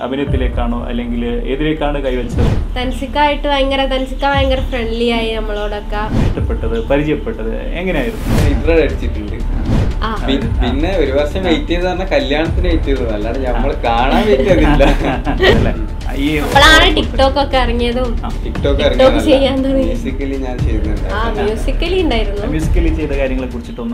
അഭിനയത്തിലേക്കാണോ അല്ലെങ്കിൽ ഏതിലേക്കാണ് കൈവച്ചത് തൻസിക്കായിട്ട് ഭയങ്കര തൻസിക്ക ഭയങ്കര ഫ്രണ്ട്ലി ആയി നമ്മളോടൊക്കെ ഇഷ്ടപ്പെട്ടത് പരിചയപ്പെട്ടത് എങ്ങനെയായിരുന്നു ഇത്ര അടിച്ചിട്ടുണ്ട് ആ പി- പിന്നെ ഒരു വർഷം വെയിറ്റ് ചെയ്ത് പറഞ്ഞാൽ കല്യാണത്തിന് വെയിറ്റ് ചെയ്തത് അല്ലാതെ നമ്മൾ കാണാൻ വെയിറ്റ് ചെയ്തില്ല അല്ലേ ഈ അപ്പോഴാണ് ടിക്ടോക്ക് ഒക്കെ ഇറങ്ങിയതും ടിക്ടോക്ക് TikTok ചെയ്യാൻ തുടങ്ങി. ബേസിക്കലി ഞാൻ ചെയ്യുന്നുണ്ട് ആ മ്യൂസിക്കലി ഉണ്ടായിരുന്നു മ്യൂസിക്കലി ചെയ്ത കാര്യങ്ങളെ കുറിച്ചിട്ടൊന്ന്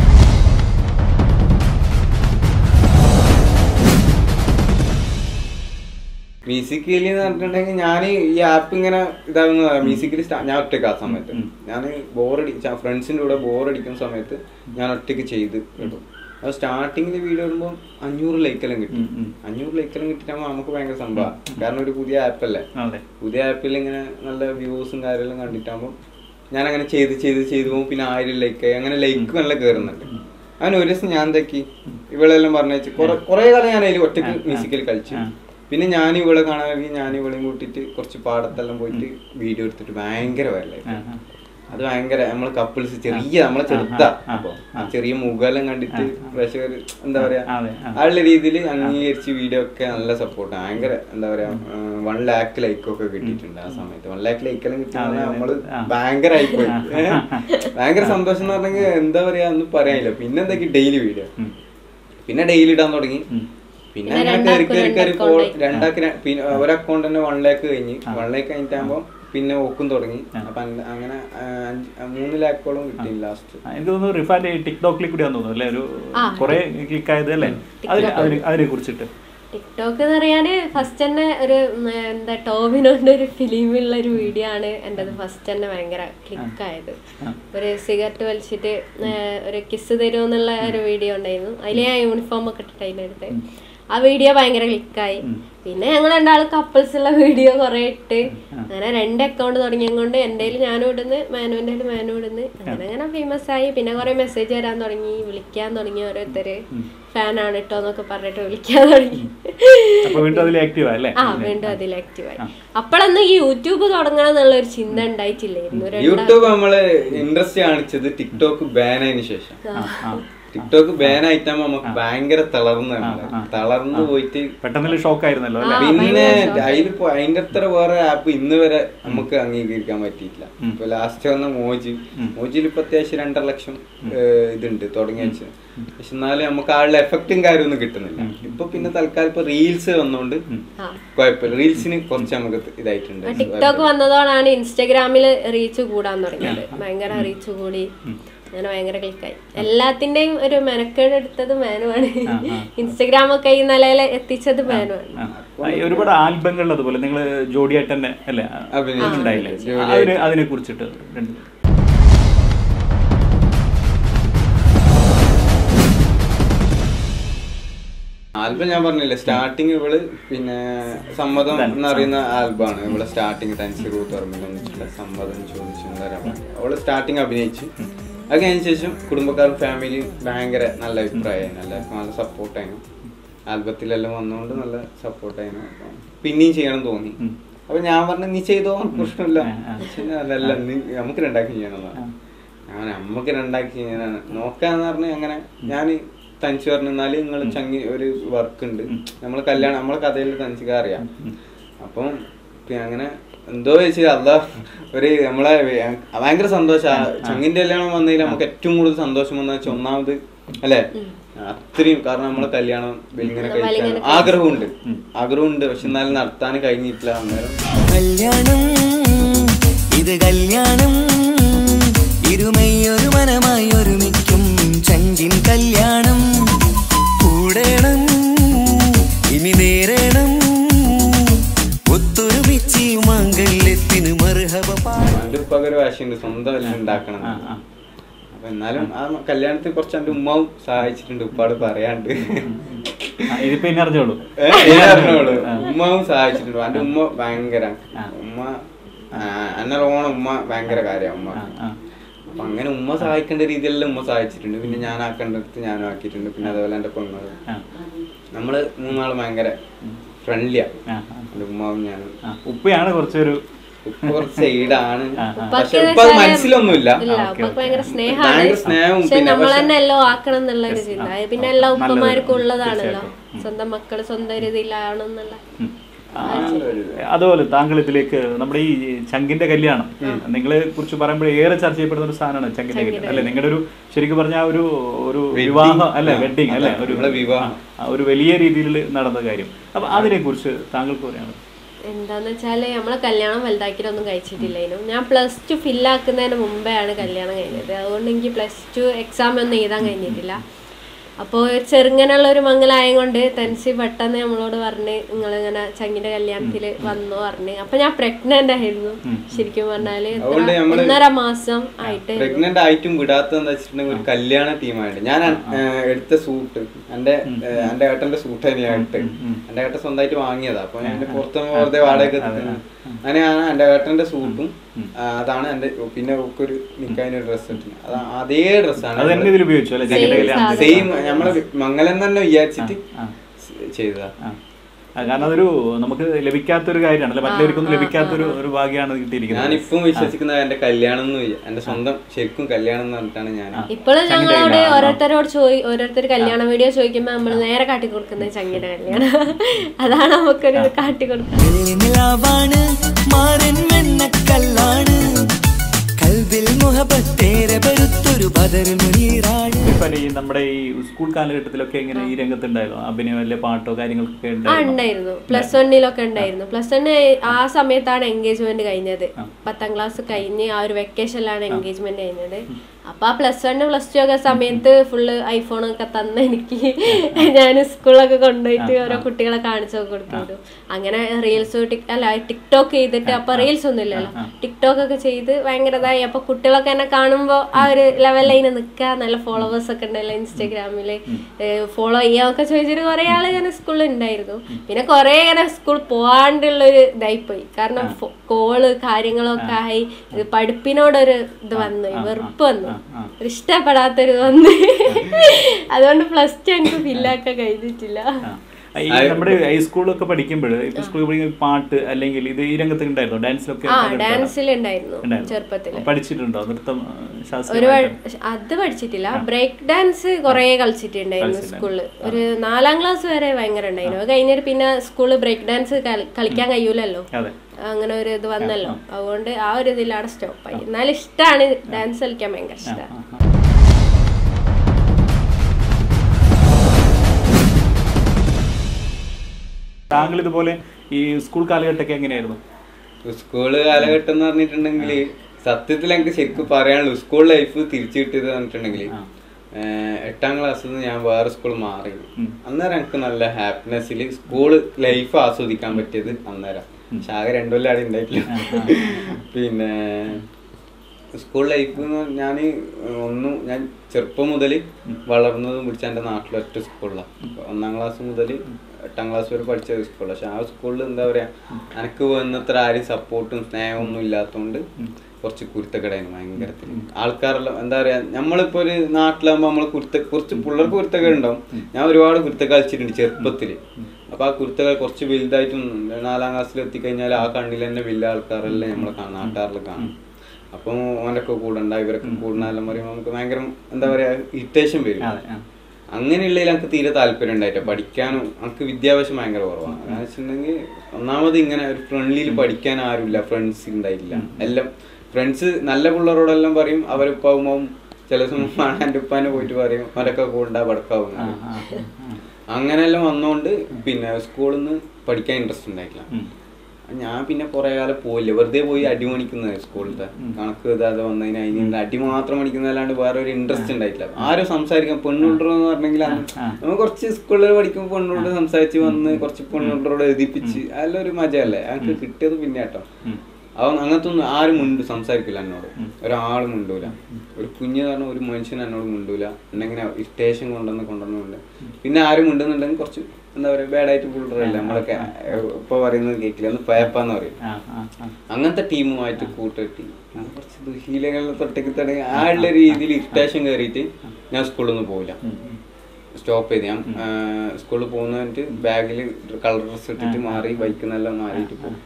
മ്യൂസിക്കലി എന്ന് പറഞ്ഞിട്ടുണ്ടെങ്കിൽ ഞാൻ ഈ ആപ്പ് ഇങ്ങനെ ഇതാകുന്ന മ്യൂസിക്കലി ഞാൻ ഒറ്റയ്ക്ക് ആ സമയത്ത് ഉം. ഞാൻ ബോറടി ഫ്രണ്ട്സിന്റെ കൂടെ ബോറടിക്കുന്ന സമയത്ത് ഞാൻ ഒറ്റയ്ക്ക് ചെയ്ത് ഇടും അത് സ്റ്റാർട്ടിങ്ങിൽ വീഡിയോ ഇടുമ്പോൾ അഞ്ഞൂറ് ലൈക്കെല്ലാം കിട്ടി ഉം, ഉം. അഞ്ഞൂറ് ലൈക്കെല്ലാം കിട്ടിയാകുമ്പോൾ നമുക്ക് ഭയങ്കര സംഭവമാണ് കാരണം ഒരു പുതിയ ആപ്പല്ലേ അതെ പുതിയ ആപ്പിൽ ഇങ്ങനെ നല്ല വ്യൂസും കാര്യമെല്ലാം കണ്ടിട്ടാകുമ്പോൾ ഞാൻ അങ്ങനെ ചെയ്ത് ചെയ്ത് ചെയ്ത് പോകും പിന്നെ ആയിരം ലൈക്ക് അങ്ങനെ ലൈക്ക് നല്ല കയറുന്നുണ്ട് അങ്ങനെ ഒരു ദിവസം ഞാൻ എന്താക്കി ഇവളെല്ലാം പറഞ്ഞു കുറെ കുറെ കാലം ഞാൻ അതിൽ ഒറ്റയ്ക്ക് മ്യൂസിക്കൽ കളിച്ചു ആ. പിന്നെ ഞാൻ ഇവളെ കാണാൻ വേണ്ടി ഞാൻ ഇവളെയും കൂട്ടിയിട്ട് കുറച്ച് പാടത്തെല്ലാം പോയിട്ട് വീഡിയോ എടുത്തിട്ട് ഭയങ്കര വരലായി ആ, ആ. അത് ഭയങ്കര നമ്മള് കപ്പിൾസ് ചെറിയ നമ്മളെ ചെറുതാ ആ, ആ, അപ്പൊ ആ. ആ ചെറിയ മുഖമെല്ലാം കണ്ടിട്ട് പക്ഷേ ഒരു എന്താ പറയാ അതെ, ആ. ആ ഉള്ള രീതിയിൽ അംഗീകരിച്ച് വീഡിയോ ഒക്കെ നല്ല സപ്പോർട്ട് ഭയങ്കര എന്താ പറയാ വൺ ലാക്ക് ലൈക്ക് ഒക്കെ കിട്ടിയിട്ടുണ്ട് ആ സമയത്ത് വൺ ലാക്ക് ലൈക്ക് എല്ലാം കിട്ടിയ അതെ, അതെ. നമ്മള് ആ. ഭയങ്കര ആയിപ്പോയി ആ. ഏ? ഭയങ്കര സന്തോഷം എന്ന് പറഞ്ഞെങ്കിൽ എന്താ പറയാ ഒന്നും പറയാനില്ല പിന്നെ എന്തൊക്കെ ഡെയിലി വീഡിയോ ഉം. പിന്നെ ഡെയിലി ഇടാൻ തുടങ്ങി ഉം. പിന്നെ പിന്നെ അങ്ങനെ കയറി രണ്ടാക്കും കയറി രണ്ട് കയറി account ആയി. രണ്ടാക്കി ര- പിന്നെ ഒരു അക്കൗണ്ട് തന്നെ വൺ ലാക്ക് കഴിഞ്ഞ് ആ. വൺ ലാക്ക് കഴിഞ്ഞിട്ടാകുമ്പോ പിന്നെ ഓക്കും തുടങ്ങി ആ. അപ്പൊ അങ്- അങ്ങനെ ആ, അഞ്ച്- ആ, മൂന്ന് ലാക്കോളം കിട്ടി ലാസ്റ്റ് ആ, എനിക്ക് തോന്നുന്നു റിഫാന്റെ ടിക്ടോക്കിൽ കൂടിയാന്ന് തോന്നുന്നു അല്ലേ ഒരു ആ. കുറെ ക്ലിക്ക് ആയത് അല്ലേ അതിനെ അതിനെ അതിനെ കുറിച്ചിട്ട് ടിക്ടോക്ക് എന്ന് പറയാന് ഫസ്റ്റ് തന്നെ ഒരു ഉം, എന്താ ടോവിനോന്റെ ഒരു ഫിലിമുള്ള ഒരു വീഡിയോ ആണ് എൻ്റെ ഫസ്റ്റ് തന്നെ ഭയങ്കര ക്ലിക്ക് ആയത് ആ. ഒരു സിഗരറ്റ് വലിച്ചിട്ട് ഏർ, ഒരു കിസ് തരുമെന്നുള്ള ഒരു വീഡിയോ ഉണ്ടായിരുന്നു അതിൽ ഞാൻ യൂണിഫോം ഒക്കെ ഇട്ടിട്ട് അതിലെടുത്ത് ആ വീഡിയോ ഭയങ്കര ക്ലിക്കായി പിന്നെ ഞങ്ങൾ രണ്ടാളും കപ്പിൾസ് ഉള്ള വീഡിയോ കുറെ ഇട്ട് അങ്ങനെ രണ്ട് അക്കൗണ്ട് തുടങ്ങിയതുകൊണ്ട് എൻ്റെ ഞാനും ഇടുന്ന് മാനുവിൻ്റെ മാനും ഇടുന്ന് അങ്ങനെ അങ്ങനെ ഫേമസ് ആയി പിന്നെ കുറെ മെസ്സേജ് വരാൻ തുടങ്ങി വിളിക്കാൻ തുടങ്ങി ഓരോരുത്തര് ഫാനാണ് കേട്ടോ എന്നൊക്കെ പറഞ്ഞിട്ട് വിളിക്കാൻ തുടങ്ങി അപ്പൊ വീണ്ടും അതിൽ ആക്റ്റീവ് അല്ലേ ആ വീണ്ടും അതിൽ ആക്റ്റീവായി അപ്പോഴൊന്നും ഈ യൂട്യൂബ് തുടങ്ങണം എന്നുള്ള ഒരു ചിന്ത ഉണ്ടായിട്ടില്ലായിരുന്നു ഒരു യൂട്യൂബ് നമ്മള് ഇൻട്രസ്റ്റ് കാണിച്ചത് ടിക്ടോക്ക് ബാൻ ആയതിനു ശേഷം ആ, ആ. ടിക്ടോക്ക് ബാൻ ആയിട്ടാകുമ്പോ നമുക്ക് ഭയങ്കര തളർന്ന് നമ്മള് ആ. തളർന്ന് പോയിട്ട് പെട്ടെന്നൊരു ഷോക്ക് ആയിരുന്നല്ലോ അല്ലേ പിന്നെ അതിൽ അതിന്റെ അത്ര വേറെ ആപ്പ് ഇന്ന് വരെ നമുക്ക് അംഗീകരിക്കാൻ പറ്റിയിട്ടില്ല ഇപ്പൊ ലാസ്റ്റ് വന്ന മോജി മോജിയിൽ ഇപ്പൊ അത്യാവശ്യം രണ്ടര ലക്ഷം ഏഹ്, ഇതുണ്ട് തുടങ്ങി വെച്ച് പക്ഷെ എന്നാലും നമുക്ക് ആളുടെ എഫക്റ്റും കാര്യമൊന്നും കിട്ടുന്നില്ല ഇപ്പൊ പിന്നെ തൽക്കാലം ഇപ്പൊ റീൽസ് വന്നോണ്ട് ആ. കുഴപ്പമില്ല റീൽസിന് കുറച്ച് നമുക്ക് ഇതായിട്ടുണ്ട് ടിക്ടോക്ക് വന്നതോടാണ് ഇൻസ്റ്റഗ്രാമിൽ റീച്ച് കൂടാൻ തുടങ്ങിയത് ഭയങ്കര റീച്ച് കൂടി അങ്ങനെ ഭയങ്കര ക്ലിക്കായി എല്ലാത്തിന്റെയും ഒരു മെനക്കേട് എടുത്തത് മാനുവാണ് ഇൻസ്റ്റഗ്രാം ഒക്കെ ഈ നിലയിൽ എത്തിച്ചത് മാനുവാണ് ആ. ആ, ഈ ഒരുപാട് ആൽബങ്ങൾ അതുപോലെ നിങ്ങൾ ജോഡിയായിട്ട് തന്നെ അല്ലേ അഭിനയിച്ചു. ഉണ്ടായില്ലേ ജോഡിയായിട്ട്. അതിന് അതിനെ കുറിച്ചിട്ട് രണ്ട് ആൽബം ഞാൻ പറഞ്ഞില്ലേ സ്റ്റാർട്ടിങ് ഇവള് പിന്നെ സമ്മതം എന്നറിയുന്ന ആൽബമാണ് ഇവള് സ്റ്റാർട്ടിങ് തനിച്ച് റൂത്ത് ഓർമ്മിച്ചിട്ടുള്ള സമ്മതം ചോദിച്ചു എന്നൊരു അവള് സ്റ്റാർട്ടിങ് അഭിനയിച്ചു അത് കഴിഞ്ഞ ശേഷം കുടുംബക്കാരും ഫാമിലി ഭയങ്കര നല്ല അഭിപ്രായമായിരുന്നു എല്ലാവർക്കും നല്ല സപ്പോർട്ടായിരുന്നു ആൽബത്തിലെല്ലാം വന്നുകൊണ്ട് നല്ല സപ്പോർട്ടായിരുന്നു അപ്പം പിന്നെയും ചെയ്യണം തോന്നി അപ്പൊ ഞാൻ പറഞ്ഞു നീ ചെയ്തോ പ്രശ്നമില്ല പക്ഷേ അതല്ല നീ നമുക്ക് രണ്ടാക്കി ചെയ്യണം ഞാൻ നമുക്ക് രണ്ടാക്കി ചെയ്യാനാണ് നോക്കാന്ന് പറഞ്ഞ അങ്ങനെ ഞാൻ തനിച്ച് പറഞ്ഞു എന്നാലും നിങ്ങൾ ചങ്ങി ഒരു വർക്ക് ഉണ്ട് നമ്മൾ കല്യാണം നമ്മളെ കഥയിൽ തനിച്ചൊക്കെ അറിയാം അപ്പം പിന്നെ അങ്ങനെ എന്തോ വെച്ചാൽ അല്ല ഒരു നമ്മളെ വേ- ഭയങ്കര സന്തോഷം ചങ്ങിന്റെ കല്യാണം വന്നതിൽ നമുക്ക് ഏറ്റവും കൂടുതൽ സന്തോഷം വന്ന വെച്ചാൽ ഒന്നാമത് അല്ലെ അത്രയും കാരണം നമ്മളെ കല്യാണം ഇങ്ങനെ കഴിക്കാൻ ആഗ്രഹമുണ്ട് ആഗ്രഹമുണ്ട് പക്ഷെ എന്നാലും നടത്താൻ കഴിഞ്ഞിട്ടില്ല അന്നേരം കല്യാണം ഇത് കല്യാണം ഇരുമയൊരു മനമായി ഒരുമിക്കും ചങ്കിൻ കല്യാണം കൂടേണം ഇനി നേരേണം ഒത്തൊരുമിച്ച് മംഗല്യത്തിന് മറുഹബ പാടാം എന്റെ ഉപ്പാക്ക് ഒരു വാശിയുണ്ട് സ്വന്തം എല്ലാം ഉണ്ടാക്കണം ആ, ആ. അപ്പൊ എന്നാലും ആ കല്യാണത്തിൽ കുറച്ച് എന്റെ ഉമ്മാവും സഹായിച്ചിട്ടുണ്ട് ഉപ്പാട് പറയാണ്ട് ആ, ഇതിപ്പോ ഇനി അറിഞ്ഞോളൂ ഏ, ഞാൻ അറിഞ്ഞോളൂ. ഉമ്മാവും സഹായിച്ചിട്ടുണ്ട് എന്റെ ഉമ്മ ഭയങ്കര ഉമ്മ ആ, എന്നെ ഓണം ഉമ്മ ഭയങ്കര കാര്യമാണ് ഉമ്മ ആ, ആ. അപ്പൊ അങ്ങനെ ഉമ്മ സഹായിക്കേണ്ട രീതിയിലെല്ലാം ഉമ്മ സഹായിച്ചിട്ടുണ്ട് പിന്നെ ഞാൻ ആക്കേണ്ടടുത്ത് ഞാനും ആക്കിയിട്ടുണ്ട് പിന്നെ അതേപോലെ എന്റെ പെണ്ണുങ്ങൾ ആ, നമ്മള് മൂന്നാളും ഭയങ്കര ഫ്രണ്ട്ലിയാ ആ, ആ. എന്റെ ഉമ്മാവും ഞാനും ആ, ഉപ്പയാണ് കുറച്ചൊരു ഉപ്പ കുറച്ച് സൈഡാണ് ആ, ആ. പക്ഷെ ഉപ്പാക്ക് ഉപ്പ അത് വെച്ചാല് മനസ്സിലൊന്നുമില്ല ഇല്ല ഓക്കേ, ഉപ്പക്ക് ഓക്കേ. ഭയങ്കര സ്നേഹമാണ് ഭയങ്കര സ്നേഹവും പക്ഷെ പിന്നെ നമ്മൾ പക്ഷെ- തന്നെ എല്ലാം ആക്കണം എന്നുള്ള ഒരു ചിന്ത അത് പിന്നെ എല്ലാ നല്ലത്. ഉപ്പമാർക്കും ഉള്ളതാണല്ലോ തീർച്ചയായിട്ടും. സ്വന്തം മക്കള് സ്വന്തം രീതിയിലാണെന്നുള്ള ഉം. ആ, അതുപോലെ താങ്കൾ ഇതിലേക്ക് നമ്മുടെ ഈ ചങ്കിന്റെ കല്യാണം നിങ്ങളെ കുറിച്ച് പറയുമ്പോൾ ഏറെ ചർച്ച ചെയ്യപ്പെടുന്ന ഒരു സാധനമാണ് ചങ്കിന്റെ കല്യാണം അല്ലെ നിങ്ങളുടെ ഒരു ശരിക്കും പറഞ്ഞ ഒരു ഒരു വിവാഹം അല്ലെ വെഡിങ് അല്ലെ ഒരു നമ്മളെ വിവാഹം. ആ, ഒരു വലിയ രീതിയിൽ നടന്ന കാര്യം അപ്പൊ അതിനെ കുറിച്ച് താങ്കൾക്ക് പറയാണ് എന്താന്ന് വെച്ചാല് നമ്മളെ കല്യാണം വലുതാക്കിയിട്ടൊന്നും കഴിച്ചിട്ടില്ലായിരുന്നു ഞാൻ പ്ലസ് ടു ഫില്ലാക്കുന്നതിന് മുമ്പെയാണ് കല്യാണം കഴിഞ്ഞത് അതുകൊണ്ട് എനിക്ക് പ്ലസ് ടു എക്സാം ഒന്നും എഴുതാൻ കഴിഞ്ഞിട്ടില്ല അപ്പോൾ ചെറുങ്ങനെയുള്ള ഒരു മംഗലായം കൊണ്ട് തൻസി പെട്ടെന്ന് നമ്മളോട് പറഞ്ഞ് നിങ്ങളിങ്ങനെ ചങ്ങിന്റെ കല്യാണത്തിൽ വന്നു പറഞ്ഞ് അപ്പൊ ഞാൻ പ്രഗ്നന്റ് ആയിരുന്നു ശരിക്കും പറഞ്ഞാല് എത്ര- അതുകൊണ്ട് നമ്മള് ഒന്നര മാസം ആയിട്ട് പ്രഗ്നന്റ് ആയിട്ടും വിടാത്ത എന്താ വെച്ചിട്ടുണ്ടെങ്കിൽ ഒരു കല്യാണ ടീമായിട്ട് ഞാൻ ഏഹ്, എടുത്ത സൂട്ട് എന്റെ ഏഹ്, എന്റെ ഏട്ടന്റെ സൂട്ട് തന്നെയായിട്ട് എന്റെ ഏട്ടൻ സ്വന്തമായിട്ട് വാങ്ങിയതാ അപ്പൊ ഞാൻ പുറത്ത് വെറുതെ വാടക അങ്ങനെയാണ് എന്റെ ഏട്ടന്റെ സൂട്ടും ആ, അതാണ് എന്റെ പിന്നെ ഒരു നിക്കാന് ഡ്രസ് ഇട്ടിന് അത് അതേ അത് ഡ്രസ്സാണ് തന്നെ ഇതിൽ ഉപയോഗിച്ചു അല്ലെ ചങ്കിന്റെ കല്യാണം സെയിം നമ്മള് മംഗലം തന്നെ വിചാരിച്ചിട്ട് ആ. ചെയ്തതാ ആ. ആ, കാരണം അതൊരു നമുക്ക് ലഭിക്കാത്തൊരു കാര്യമാണ് അല്ലെ മറ്റുള്ളവർക്കൊന്നും ലഭിക്കാത്തൊരു ഒരു ഭാഗ്യമാണ് കിട്ടിയിരിക്കുന്നത് ഞാനിപ്പം വിശ്വസിക്കുന്നത് എന്റെ കല്യാണം എന്ന് വിചാ- എന്റെ സ്വന്തം ശരിക്കും കല്യാണം എന്ന് പറഞ്ഞിട്ടാണ് ഞാൻ ഇപ്പോഴും ഞങ്ങളോട് ഓരോരുത്തരോട് ചോദി ഓരോരുത്തർ കല്യാണ വീഡിയോ ചോദിക്കുമ്പോൾ നമ്മൾ നേരെ കാട്ടി കൊടുക്കുന്നത് ചങ്ങിന്റെ കല്യാണം അതാണ് നമുക്കൊരു ഇത് കാട്ടി കൊടുക്കുന്നത് വെള്ളിനിലാവാണ് മാറിൻ വെണ്ണക്കല്ലാണ് കൽവിൽ മുഹബത്തേറെ പെരുത്തൊരു ബദർ മുനീറാണ് ഇപ്പൊ ഈ നമ്മുടെ ഈ സ്കൂൾ കാലഘട്ടത്തിലൊക്കെ ഇങ്ങനെ ഈ രംഗത്തുണ്ടായിരുന്നു അഭിനയം അല്ലെ പാട്ടോ കാര്യങ്ങളൊക്കെ ആ ഉണ്ടായിരുന്നു ഉണ്ടായിരുന്നു പ്ലസ് വണ്ണിലൊക്കെ ഉണ്ടായിരുന്നു പ്ലസ് വണ്ണ് ആ സമയത്താണ് എൻഗേജ്മെന്റ് കഴിഞ്ഞത് പത്താം ക്ലാസ് കഴിഞ്ഞ് ആ ഒരു വെക്കേഷനിലാണ് എൻഗേജ്മെന്റ് കഴിഞ്ഞത് അപ്പൊ ആ പ്ലസ് വണ്ണ് പ്ലസ് ടു ഒക്കെ സമയത്ത് ഫുള്ള് ഐഫോണൊക്കെ തന്ന എനിക്ക് ഞാൻ സ്കൂളിലൊക്കെ കൊണ്ടുപോയിട്ട് ഓരോ കുട്ടികളെ കാണിച്ചു കൊടുത്തിരുന്നു അങ്ങനെ റീൽസ് അല്ല ടിക്ടോക്ക് ചെയ്തിട്ട് അപ്പൊ റീൽസ് ഒന്നും ഇല്ലല്ലോ ടിക്ടോക്ക് ഒക്കെ ചെയ്ത് ഭയങ്കര ഇതായി അപ്പൊ കുട്ടികളൊക്കെ എന്നെ കാണുമ്പോൾ ആ ഒരു ലെവലിൽ അതിനെ നിൽക്കുക നല്ല ഫോളോവേഴ്സ് ഒക്കെ ഉണ്ടല്ലോ ഇൻസ്റ്റാഗ്രാമില് ഫോളോ ചെയ്യാന്നൊക്കെ ചോദിച്ചിട്ട് കുറെ ആള് ഇങ്ങനെ സ്കൂളിൽ ഉണ്ടായിരുന്നു പിന്നെ കുറെ ഇങ്ങനെ സ്കൂൾ പോവാണ്ടുള്ളൊരു ഇതായിപ്പോയി കാരണം കോള് കാര്യങ്ങളൊക്കെ ആയി ഇത് പഠിപ്പിനോടൊരു ഇത് വന്നു വെറുപ്പ് വന്നു ഒരു ഇഷ്ടപ്പെടാത്തൊരു വന്ന് അതുകൊണ്ട് പ്ലസ് ടു എനിക്ക് ഫില്ലാക്കാൻ കഴിഞ്ഞിട്ടില്ല ആ, ഈ നമ്മുടെ ഹൈസ്കൂളൊക്കെ പഠിക്കുമ്പോൾ ഇപ്പൊ സ്കൂളിൽ പഠിക്കുന്ന പാട്ട് അല്ലെങ്കിൽ ഇത് ഈ രംഗത്ത് ഉണ്ടായിരുന്നോ ഡാൻസിലൊക്കെ ആ പങ്കെടുത്തായിരുന്നോ? ഡാൻസിൽ ഉണ്ടായിരുന്നു ഉണ്ടായിരുന്നു. ചെറുപ്പത്തില് പഠിച്ചിട്ടുണ്ടോ നൃത്തം ആ, ശാസ്ത്രീയ ഒരുപാട് അത് പഠിച്ചിട്ടില്ല ബ്രേക്ക് ഡാൻസ് കുറേ കളിച്ചിട്ടുണ്ടായിരുന്നു സ്കൂളില് ഒരു നാലാം ക്ലാസ് വരെ ഭയങ്കര ഉണ്ടായിരുന്നു അത് കഴിഞ്ഞിട്ട് പിന്നെ സ്കൂളിൽ ബ്രേക്ക് ഡാൻസ് കളിക്കാൻ കഴിയൂലല്ലോ അതെ അങ്ങനെ ഒരു ഇത് വന്നല്ലോ അതുകൊണ്ട് ആ ഒരു ഇതിലാണ് സ്റ്റോപ്പായി എന്നാലും ഇഷ്ടമാണ് ഡാൻസ് കളിക്കാൻ ഭയങ്കര ഇഷ്ടമാണ് താങ്കൾ ഇതുപോലെ ഈ സ്കൂൾ കാലഘട്ടമൊക്കെ എങ്ങനെയായിരുന്നു സ്കൂള് കാലഘട്ടം എന്ന് പറഞ്ഞിട്ടുണ്ടെങ്കിൽ സത്യത്തിൽ എനിക്ക് ശരിക്കും പറയാനുള്ളൂ സ്കൂൾ ലൈഫ് തിരിച്ചു കിട്ടിയത് പറഞ്ഞിട്ടുണ്ടെങ്കിൽ എട്ടാം ക്ലാസ്സിൽ നിന്ന് ഞാൻ വേറെ സ്കൂൾ മാറി അന്നേരം എനിക്ക് നല്ല ഹാപ്പിനെസ്സിൽ സ്കൂൾ ലൈഫ് ആസ്വദിക്കാൻ പറ്റിയത് അന്നേരം പക്ഷെ ആകെ രണ്ടു കൊല്ലം അവിടെ ഉണ്ടായിട്ടില്ല പിന്നെ സ്കൂൾ ലൈഫ് ഞാൻ ഒന്നും ഞാൻ ചെറുപ്പം മുതൽ വളർന്നതും പിടിച്ച എൻ്റെ നാട്ടിലെ ഒറ്റ സ്കൂളിലാണ് ഒന്നാം ക്ലാസ് മുതൽ എട്ടാം ക്ലാസ് വരെ പഠിച്ച ഒരു സ്കൂളിൽ പക്ഷെ ആ സ്കൂളിൽ എന്താ പറയാ എനിക്ക് വന്നത്ര ആരും സപ്പോർട്ടും സ്നേഹവും ഒന്നും ഇല്ലാത്തതുകൊണ്ട് കുറച്ച് കുരുത്തക്കടായിരുന്നു ഭയങ്കരത്തിൽ ആൾക്കാരെല്ലാം എന്താ പറയാ നമ്മളിപ്പോ ഒരു നാട്ടിലാകുമ്പോ നമ്മള് കുരുത്ത കുറച്ച് പിള്ളേർക്ക് കുരുത്തക്കേട് ഉണ്ടാവും ഞാൻ ഒരുപാട് കുരുത്ത കളിച്ചിട്ടുണ്ട് ചെറുപ്പത്തില് അപ്പൊ ആ കുരുത്തകൾ കുറച്ച് വലുതായിട്ടും നാലാം ക്ലാസ്സിൽ എത്തിക്കഴിഞ്ഞാൽ ആ കണ്ണിൽ തന്നെ വലിയ ആൾക്കാരെല്ലാം നമ്മളെ കാണും നാട്ടുകാരിൽ കാണും അപ്പം ഓനൊക്കെ കൂടണ്ട ഇവരൊക്കെ കൂടണെല്ലാം പറയുമ്പോൾ നമുക്ക് ഭയങ്കര എന്താ പറയാ ഇറിറ്റേഷൻ വരും അതെ ആ. അങ്ങനെയുള്ളതിൽ എനിക്ക് തീരെ താല്പര്യം ഉണ്ടായിട്ടില്ല പഠിക്കാനും എനിക്ക് വിദ്യാഭ്യാസം ഭയങ്കര കുറവാണ് കാരണം വെച്ചിട്ടുണ്ടെങ്കിൽ ഒന്നാമത് ഇങ്ങനെ ഒരു ഫ്രണ്ട്ലിയിൽ പഠിക്കാൻ ആരുമില്ല ഫ്രണ്ട്സ് ഉണ്ടായില്ല എല്ലാം ഫ്രണ്ട്സ് നല്ല പിള്ളേരോടെല്ലാം പറയും അവരിപ്പാവുമ്പോൾ ചില സമയം എൻ്റെ ഉപ്പാനെ പോയിട്ട് പറയും അവരൊക്കെ കൂടാ പടക്കാവും ആ, ആ, ആ. അങ്ങനെയെല്ലാം വന്നോണ്ട് പിന്നെ സ്കൂളിൽ നിന്ന് പഠിക്കാൻ ഇൻട്രസ്റ്റ് ഉണ്ടായിട്ടില്ല ഉം. ഞാൻ പിന്നെ കുറെ കാലം പോയില്ല വെറുതെ പോയി അടി മണിക്കുന്നത് സ്കൂളിലത്തെ കണക്ക് എഴുതാതെ വന്നതിന് അതിന് അടി മാത്രം മണിക്കുന്നതല്ലാണ്ട് വേറെ ഒരു ഇൻട്രസ്റ്റ് ഉണ്ടായിട്ടില്ല ആരും സംസാരിക്കാൻ പെണ്ണുണ്ടോന്ന് പറഞ്ഞെങ്കിൽ അന്ന് നമ്മൾ കുറച്ച് സ്കൂളിൽ പഠിക്കുമ്പോൾ പെണ്ണുണ്ട് സംസാരിച്ച് വന്ന് കുറച്ച് പെണ്ണുണ്ടോട് എഴുതിപ്പിച്ച് അതെല്ലാം ഒരു മജയല്ലേ ഞങ്ങൾക്ക് കിട്ടിയത് പിന്നെ കേട്ടോ അവൻ അങ്ങനത്തെ ഒന്നും ആരും മുണ്ട് സംസാരിക്കില്ല എന്നോട് ഒരാളും മുണ്ടൂല ഒരു കുഞ്ഞ് കാരണം ഒരു മനുഷ്യൻ എന്നോട് മുണ്ടൂല എന്നെങ്ങനെ ഇറിറ്റേഷൻ കൊണ്ടുവന്ന് കൊണ്ടുവന്നുണ്ട് പിന്നെ ആരും മുണ്ടുന്നുണ്ടെങ്കിൽ കുറച്ച് എന്താ പറയുക ബാഡായിട്ട് പുള്ളറല്ലേ നമ്മളൊക്കെ ഇപ്പൊ പറയുന്നത് കേട്ടില്ല ഒന്ന് പേപ്പാന്ന് പറയും ആ, ആ, ആ. അങ്ങനത്തെ ടീമുമായിട്ട് കൂട്ടിട്ട് കുറച്ച് ദുശീലങ്ങളിൽ തൊട്ടേക്ക് തുടങ്ങി ആ ഉള്ള രീതിയിൽ ഇറിറ്റേഷൻ കയറിയിട്ട് ഞാൻ സ്കൂളിൽ നിന്ന് പോവില്ല സ്റ്റോപ്പ് ചെയ്ത് ഞാൻ സ്കൂളിൽ പോകുന്നതിട്ട് ബാഗിൽ കളർ ഡ്രസ് ഇട്ടിട്ട് മാറി ബൈക്കിൽ നിന്നെല്ലാം മാറിയിട്ട് പോകും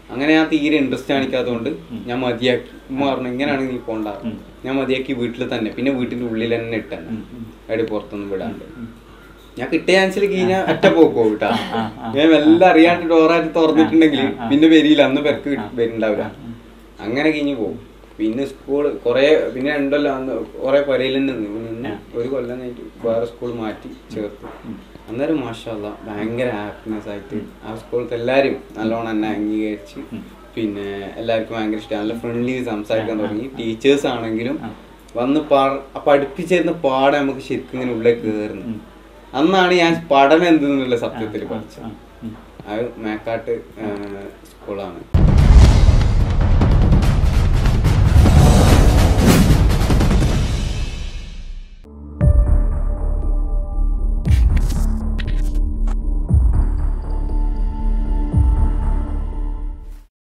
അങ്ങനെ ഞാൻ തീരെ ഇൻട്രസ്റ്റ് കാണിക്കാത്തതുകൊണ്ട് ഞാൻ മതിയാക്കി ഉമ്മ പറഞ്ഞു ഇങ്ങനെയാണ് നീ പോണ്ട ഞാൻ മതിയാക്കി വീട്ടിൽ തന്നെ പിന്നെ വീട്ടിന്റെ ഉള്ളിൽ തന്നെ ഇട്ടെന്നെ എവിടെ പുറത്തൊന്നും വിടാണ്ട് ഞാൻ കിട്ടിയ ചാൻസിൽ കഴിഞ്ഞാൽ ഒറ്റ പോക്കോ കേട്ടാ ഞാൻ എല്ലാം അറിയാണ്ട് ഡോറായിട്ട് തുറന്നിട്ടുണ്ടെങ്കിൽ പിന്നെ വരിയില്ല അന്ന് പെരക്ക് വരുന്നുണ്ടാവില്ല അങ്ങനെ കഴിഞ്ഞ് പോകും പിന്നെ സ്കൂൾ കുറെ പിന്നെ രണ്ടല്ലോ അന്ന് കുറെ പരയിൽ നിന്ന് നിന്ന് ഒരു കൊല്ലം കഴിഞ്ഞിട്ട് വേറെ സ്കൂൾ മാറ്റി ചേർത്തു അന്നേരം മാഷല്ല ഭയങ്കര ഹാപ്പിനെസ് ആയിട്ട് ആ സ്കൂളത്തെ എല്ലാവരും നല്ലോണം എന്നെ അംഗീകരിച്ച് പിന്നെ എല്ലാവർക്കും ഭയങ്കര ഇഷ്ടം നല്ല ഫ്രണ്ട്ലി സംസാരിക്കാൻ തുടങ്ങി ടീച്ചേഴ്സ് ആണെങ്കിലും വന്ന് പാ- പഠിപ്പിച്ചിരുന്ന പാഠം നമുക്ക് ശരിക്കും ഇങ്ങനെ ഉള്ളിൽ കയറുന്നു അന്നാണ് ഞാൻ പഠനം എന്തെന്നുള്ള സത്യത്തിൽ പഠിച്ചത് അത് മേക്കാട്ട് സ്കൂളാണ്